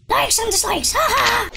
Likes and dislikes, haha!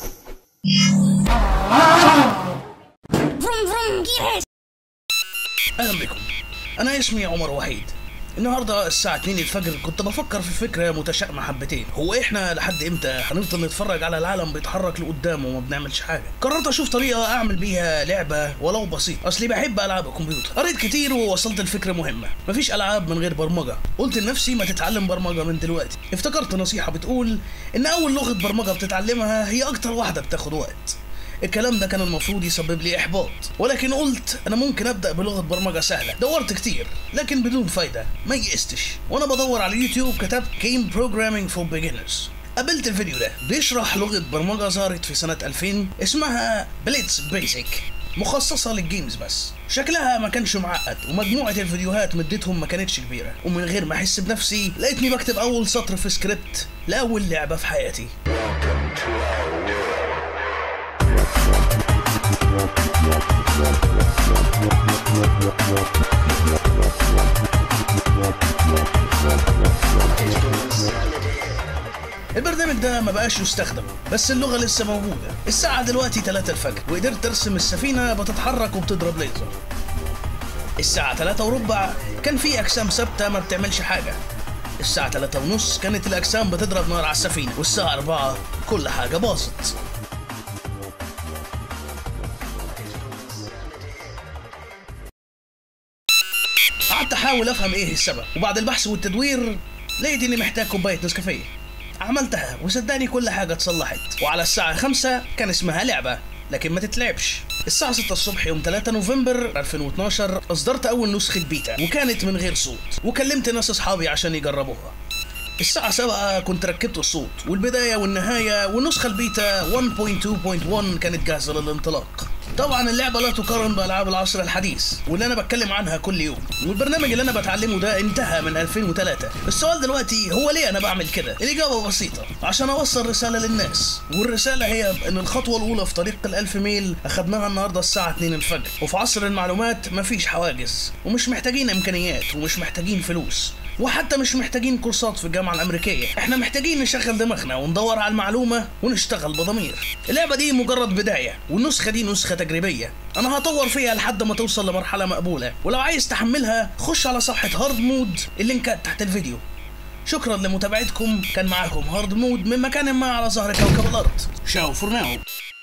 vroom vroom, gearhead! اهلا بكم انا اسمي عمر وحيد النهارده الساعة 2 الفجر كنت بفكر في فكرة متشائمة حبتين هو احنا لحد امتى هنفضل نتفرج على العالم بيتحرك لقدام وما بنعملش حاجة قررت اشوف طريقة اعمل بيها لعبة ولو بسيطة اصلي بحب العاب الكمبيوتر قريت كتير ووصلت لفكرة مهمة مفيش العاب من غير برمجة قلت لنفسي ما تتعلم برمجة من دلوقتي افتكرت نصيحة بتقول ان اول لغة برمجة بتتعلمها هي اكتر واحدة بتاخد وقت الكلام ده كان المفروض يسبب لي احباط ولكن قلت انا ممكن ابدا بلغه برمجه سهله دورت كتير لكن بدون فايده ما يئستش وانا بدور على اليوتيوب كتبت Game Programming for Beginners قابلت الفيديو ده بيشرح لغه برمجه ظهرت في سنه 2000 اسمها بليتس بيسك مخصصة للجيمز بس شكلها ما كانش معقد ومجموعة الفيديوهات مدتهم ما كانتش كبيرة ومن غير ما احس بنفسي لقيتني بكتب اول سطر في سكريبت لاول لعبة في حياتي البرنامج ده ما بقاش يستخدم بس اللغة لسه موجودة الساعة دلوقتي 3 الفجر وقدرت ارسم السفينة بتتحرك وبتضرب ليزر الساعة 3 وربع كان في أجسام ثابتة ما بتعملش حاجة الساعة 3 ونص كانت الأجسام بتضرب نار على السفينة والساعة 4 كل حاجة باظت قعدت احاول افهم ايه السبب وبعد البحث والتدوير لقيت اني محتاج كوبايه نسكافيه عملتها وصدقني كل حاجه اتصلحت وعلى الساعه 5 كان اسمها لعبه لكن ما تتلعبش الساعة 6 الصبح يوم 3 نوفمبر 2012 أصدرت أول نسخة بيتا وكانت من غير صوت وكلمت ناس أصحابي عشان يجربوها الساعة 7 كنت ركبت الصوت والبداية والنهاية والنسخة البيتا 1.2.1 كانت جاهزة للانطلاق طبعا اللعبة لا تقارن بألعاب العصر الحديث واللي أنا بتكلم عنها كل يوم والبرنامج اللي أنا بتعلمه ده انتهى من 2003 السؤال دلوقتي هو ليه أنا بعمل كده الإجابة بسيطة عشان أوصل رسالة للناس والرسالة هي إن الخطوة الأولى في طريق الألف ميل أخدناها النهاردة الساعة 2 الفجر وفي عصر المعلومات مفيش حواجز ومش محتاجين إمكانيات ومش محتاجين فلوس وحتى مش محتاجين كورسات في الجامعة الأمريكية احنا محتاجين نشغل دماغنا وندور على المعلومة ونشتغل بضمير اللعبة دي مجرد بداية والنسخة دي نسخة تجريبية أنا هطور فيها لحد ما توصل لمرحلة مقبولة ولو عايز تحملها خش على صفحة هارد مود اللينكات تحت الفيديو شكرا لمتابعتكم كان معاكم هارد مود من مكان ما على ظهر كوكب الأرض شاو فور ناو